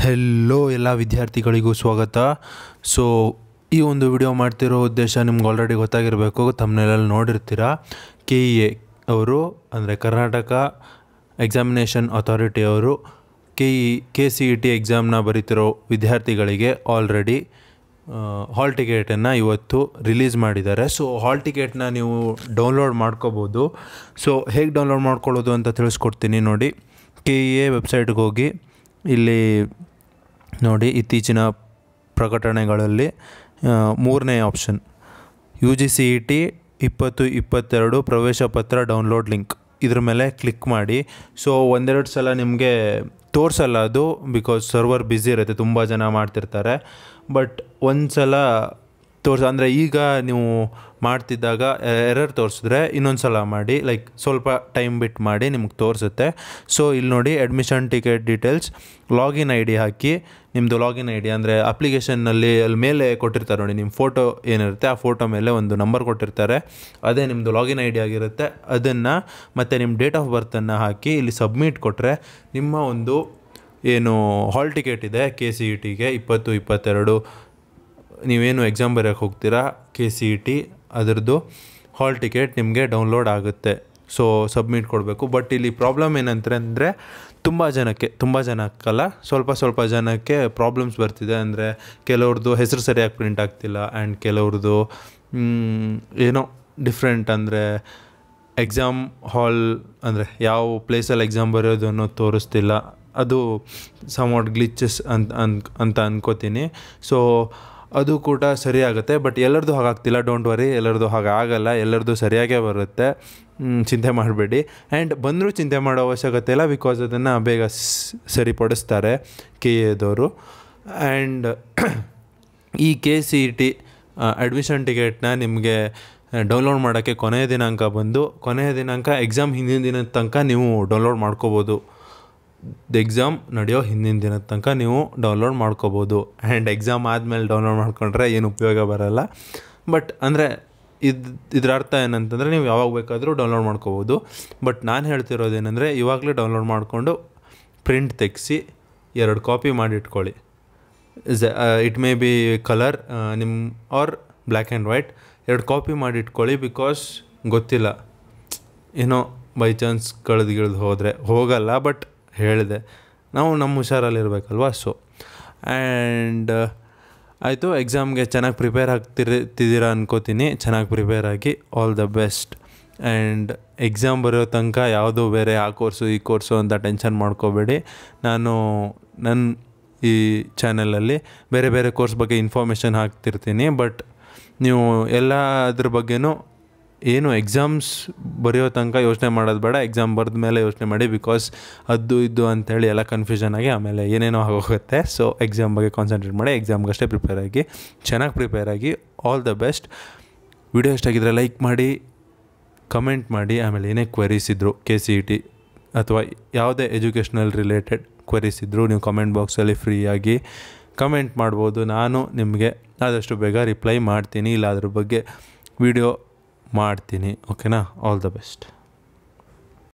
hello ಎಲ್ಲ ವಿದ್ಯಾರ್ಥಿಗಳಿಗೂ ಸ್ವಾಗತ ಸೊ ಈ ಒಂದು ವಿಡಿಯೋ ಮಾಡ್ತಿರೋ ಉದ್ದೇಶ ನಿಮ್ಗೆ ಆಲ್ರೆಡಿ ಗೊತ್ತಾಗಿರಬೇಕು ತಮ್ಮನೆಲ್ಲ ನೋಡಿರ್ತೀರ ಕೆ ಇ ಎ ಅವರು ಅಂದರೆ ಕರ್ನಾಟಕ ಎಕ್ಸಾಮಿನೇಷನ್ ಅಥಾರಿಟಿ ಅವರು K E K C E T ಎಕ್ಸಾಮ್ನ ಬರೀತಿರೋ ವಿದ್ಯಾರ್ಥಿಗಳಿಗೆ ಆಲ್ರೆಡಿ ಹಾಲ್ ಟಿಕೆಟನ್ನು ಇವತ್ತು ರಿಲೀಸ್ ಮಾಡಿದ್ದಾರೆ ಸೊ ಹಾಲ್ ಟಿಕೆಟ್ನ ನೀವು ಡೌನ್ಲೋಡ್ ಮಾಡ್ಕೋಬೋದು ಸೊ ಹೇಗೆ ಡೌನ್ಲೋಡ್ ಮಾಡ್ಕೊಳ್ಳೋದು ಅಂತ ತಿಳಿಸ್ಕೊಡ್ತೀನಿ ನೋಡಿ ಕೆ ಇ ಎ ವೆಬ್ಸೈಟ್ಗೆ ಹೋಗಿ ಇಲ್ಲಿ ನೋಡಿ ಇತ್ತೀಚಿನ ಪ್ರಕಟಣೆಗಳಲ್ಲಿ ಆ, ಮೂರನೇ option U G C E T ಇಪ್ಪತ್ತು ಇಪ್ಪತ್ತೆರಡು ಪ್ರವೇಶ ಪತ್ರ ಡೌನ್ಲೋಡ್ ಲಿಂಕ್ ಇದ್ರ ಮೇಲೆ ಕ್ಲಿಕ್ ಮಾಡಿ ಸೊ ಒಂದೆರಡು ಸಲ ನಿಮಗೆ ತೋರಿಸಲ್ಲ ಅದು ಬಿಕಾಸ್ ಸರ್ವರ್ ಬ್ಯುಸಿ ಇರುತ್ತೆ ತುಂಬ ಜನ ಮಾಡ್ತಿರ್ತಾರೆ ಬಟ್ ಒಂದು ಸಲ ತೋರ್ಸ ಅಂದರೆ ಈಗ ನೀವು ಮಾಡ್ತಿದ್ದಾಗ ಎರರ್ ತೋರಿಸಿದ್ರೆ ಇನ್ನೊಂದು ಸಲ ಮಾಡಿ ಲೈಕ್ ಸ್ವಲ್ಪ ಟೈಮ್ ಬಿಟ್ಟು ಮಾಡಿ ನಿಮ್ಗೆ ತೋರಿಸುತ್ತೆ ಸೊ ಇಲ್ಲಿ ನೋಡಿ admission ticket details login I D ಹಾಕಿ ನಿಮ್ಮದು ಲಾಗಿನ್ ಐ ಡಿ ಅಂದರೆ ಅಪ್ಲಿಕೇಶನ್ನಲ್ಲಿ ಅಲ್ಲಿ ಮೇಲೆ ಕೊಟ್ಟಿರ್ತಾರೆ ನೋಡಿ ನಿಮ್ಮ ಫೋಟೋ ಏನಿರುತ್ತೆ ಆ ಫೋಟೋ ಮೇಲೆ ಒಂದು ನಂಬರ್ ಕೊಟ್ಟಿರ್ತಾರೆ ಅದೇ ನಿಮ್ಮದು ಲಾಗಿನ್ ಐ ಡಿ ಆಗಿರುತ್ತೆ ಅದನ್ನು ಮತ್ತು ನಿಮ್ಮ ಡೇಟ್ ಆಫ್ ಬರ್ತನ್ನು ಹಾಕಿ ಇಲ್ಲಿ ಸಬ್ಮಿಟ್ ಕೊಟ್ಟರೆ ನಿಮ್ಮ ಒಂದು ಏನು ಹಾಲ್ ಟಿಕೆಟ್ ಇದೆ ಕೆ ಸಿ ಇ ಟಿಗೆ ಇಪ್ಪತ್ತು ಇಪ್ಪತ್ತೆರಡು ನೀವೇನು ಎಕ್ಸಾಮ್ ಬರೆಯೋಕ್ಕೆ ಹೋಗ್ತೀರಾ ಕೆ ಸಿ ಇ ಟಿ ಅದರದ್ದು ಹಾಲ್ ಟಿಕೆಟ್ ನಿಮಗೆ ಡೌನ್ಲೋಡ್ ಆಗುತ್ತೆ ಸೊ ಸಬ್ಮಿಟ್ ಕೊಡಬೇಕು ಬಟ್ ಇಲ್ಲಿ ಪ್ರಾಬ್ಲಮ್ ಏನಂತಾರೆ ಅಂದರೆ ತುಂಬ ಜನಕ್ಕೆ ತುಂಬ ಜನಕ್ಕಲ್ಲ ಸ್ವಲ್ಪ ಸ್ವಲ್ಪ ಜನಕ್ಕೆ ಪ್ರಾಬ್ಲಮ್ಸ್ ಬರ್ತಿದೆ ಅಂದರೆ ಕೆಲವ್ರದ್ದು ಹೆಸರು ಸರಿಯಾಗಿ ಪ್ರಿಂಟ್ ಆಗ್ತಿಲ್ಲ ಆ್ಯಂಡ್ ಕೆಲವ್ರದ್ದು ಮ್, ಏನೋ ಡಿಫ್ರೆಂಟ್ ಅಂದರೆ ಎಕ್ಸಾಮ್ ಹಾಲ್ ಅಂದರೆ ಯಾವ ಪ್ಲೇಸಲ್ಲಿ ಎಕ್ಸಾಮ್ ಬರೆಯೋದು ಅನ್ನೋದು ತೋರಿಸ್ತಿಲ್ಲ ಅದು ಸಮ್ವಾಟ್ ಗ್ಲಿಚಸ್ ಅಂತ ಅನ್ ಅಂತ ಅನ್ಕೋತೀನಿ ಸೊ ಅದು ಕೂಡ ಸರಿ ಆಗುತ್ತೆ ಬಟ್ ಎಲ್ಲರದು ಹಾಗಾಗ್ತಿಲ್ಲ ಡೋಂಟ್ ವರಿ ಎಲ್ಲರದು ಹಾಗೆ ಆಗಲ್ಲ ಎಲ್ಲರದು ಸರಿಯಾಗೇ ಬರುತ್ತೆ ಮ್, ಚಿಂತೆ ಮಾಡಬೇಡಿ ಆ್ಯಂಡ್ ಬಂದರೂ ಚಿಂತೆ ಮಾಡೋ ಅವಶ್ಯಕತೆ ಇಲ್ಲ ಬಿಕಾಸ್ ಅದನ್ನು ಬೇಗ ಸ್- ಸರಿಪಡಿಸ್ತಾರೆ ಕೆ ಎದವರು ಆ್ಯಂಡ್ ಈ K C E T admission ಟಿಕೆಟ್ನ ನಿಮಗೆ ಡೌನ್ಲೋಡ್ ಮಾಡೋಕ್ಕೆ ಕೊನೆಯ ದಿನಾಂಕ ಬಂದು ಕೊನೆಯ ದಿನಾಂಕ ಎಕ್ಸಾಮ್ ಹಿಂದಿನ ದಿನದ ತನಕ ನೀವು ಡೌನ್ಲೋಡ್ ಮಾಡ್ಕೋಬೋದು ಎಕ್ಸಾಮ್ ನಡೆಯೋ ಹಿಂದಿನ ದಿನದ ತನಕ ನೀವು ಡೌನ್ಲೋಡ್ ಮಾಡ್ಕೋಬೋದು ಆ್ಯಂಡ್ ಎಕ್ಸಾಮ್ ಆದಮೇಲೆ ಡೌನ್ಲೋಡ್ ಮಾಡ್ಕೊಂಡ್ರೆ ಏನು ಉಪಯೋಗ ಬರಲ್ಲ ಬಟ್ ಅಂದರೆ ಇದು ಇದ್ರ ಅರ್ಥ ಏನಂತಂದರೆ ನೀವು ಯಾವಾಗ ಬೇಕಾದರೂ ಡೌನ್ಲೋಡ್ ಮಾಡ್ಕೋಬೋದು ಬಟ್ ನಾನು ಹೇಳ್ತಿರೋದೇನೆಂದರೆ ಇವಾಗಲೇ ಡೌನ್ಲೋಡ್ ಮಾಡಿಕೊಂಡು ಪ್ರಿಂಟ್ ತೆಗೆಸಿ ಎರಡು ಕಾಪಿ ಮಾಡಿಟ್ಕೊಳ್ಳಿ ಇಟ್ ಮೇ ಬಿ ಕಲರ್ ನಿಮ್ಮ ಆರ್ ಬ್ಲ್ಯಾಕ್ ಆ್ಯಂಡ್ ವೈಟ್ ಎರಡು ಕಾಪಿ ಮಾಡಿ ಇಟ್ಕೊಳ್ಳಿ ಬಿಕಾಸ್ ಗೊತ್ತಿಲ್ಲ ಏನೋ ಬೈ ಚಾನ್ಸ್ ಕಳೆದು ಗಿಳ್ದು ಹೋದರೆ ಹೋಗಲ್ಲ ಬಟ್ ಹೇಳಿದೆ ನಾವು ನಮ್ಮ ಹುಷಾರಲ್ಲಿರ್ಬೇಕಲ್ವ ಸೊ ಆ್ಯಂಡ್ ಆಯಿತು ಎಕ್ಸಾಮ್ಗೆ ಚೆನ್ನಾಗಿ ಪ್ರಿಪೇರ್ ಆಗ್ತಿರ್ತಿದ್ದೀರಾ ಅನ್ಕೋತೀನಿ ಚೆನ್ನಾಗಿ ಪ್ರಿಪೇರ್ ಆಗಿ all the best and exam ಬರೋ ತನಕ ಯಾವುದೋ ಬೇರೆ ಆ ಕೋರ್ಸು ಈ ಕೋರ್ಸು ಅಂತ ಟೆನ್ಷನ್ ಮಾಡ್ಕೋಬೇಡಿ ನಾನು ನನ್ನ ಈ ಚಾನಲಲ್ಲಿ ಬೇರೆ ಬೇರೆ ಕೋರ್ಸ್ ಬಗ್ಗೆ ಇನ್ಫಾರ್ಮೇಷನ್ ಹಾಕ್ತಿರ್ತೀನಿ ಬಟ್ ನೀವು ಎಲ್ಲ ಅದ್ರ ಬಗ್ಗೆನೂ ಏನು ಎಕ್ಸಾಮ್ಸ್ ಬರೆಯೋ ತನಕ ಯೋಚನೆ ಮಾಡೋದು ಬೇಡ ಎಕ್ಸಾಮ್ ಬರೆದ ಮೇಲೆ ಯೋಚನೆ ಮಾಡಿ ಬಿಕಾಸ್ ಅದು ಇದು ಅಂತೇಳಿ ಎಲ್ಲ ಕನ್ಫ್ಯೂಷನ್ ಆಗಿ ಆಮೇಲೆ ಏನೇನೋ ಆಗೋಗುತ್ತೆ ಸೊ ಎಕ್ಸಾಮ್ ಬಗ್ಗೆ ಕಾನ್ಸಂಟ್ರೇಟ್ ಮಾಡಿ ಎಕ್ಸಾಮ್ಗಷ್ಟೇ ಪ್ರಿಪೇರ್ ಆಗಿ ಚೆನ್ನಾಗಿ ಪ್ರಿಪೇರ್ ಆಗಿ ಆಲ್ ದ ಬೆಸ್ಟ್ ವಿಡಿಯೋ ಇಷ್ಟಾಗಿದ್ದರೆ ಲೈಕ್ ಮಾಡಿ ಕಮೆಂಟ್ ಮಾಡಿ ಆಮೇಲೆ ಏನೇ ಕ್ವೆರೀಸ್ ಇದ್ದರು ಕೆ ಸಿ ಇ ಟಿ ಅಥವಾ ಯಾವುದೇ ಎಜುಕೇಷ್ನಲ್ ರಿಲೇಟೆಡ್ ಕ್ವೆರೀಸ್ ಇದ್ದರೂ ನೀವು ಕಮೆಂಟ್ ಬಾಕ್ಸಲ್ಲಿ ಫ್ರೀಯಾಗಿ ಕಮೆಂಟ್ ಮಾಡ್ಬೋದು ನಾನು ನಿಮಗೆ ಆದಷ್ಟು ಬೇಗ ರಿಪ್ಲೈ ಮಾಡ್ತೀನಿ ಇಲ್ಲ ಅದ್ರ ಬಗ್ಗೆ ವಿಡಿಯೋ ಮಾಡ್ತೀನಿ ಓಕೆನಾ ಆಲ್ ದ ಬೆಸ್ಟ್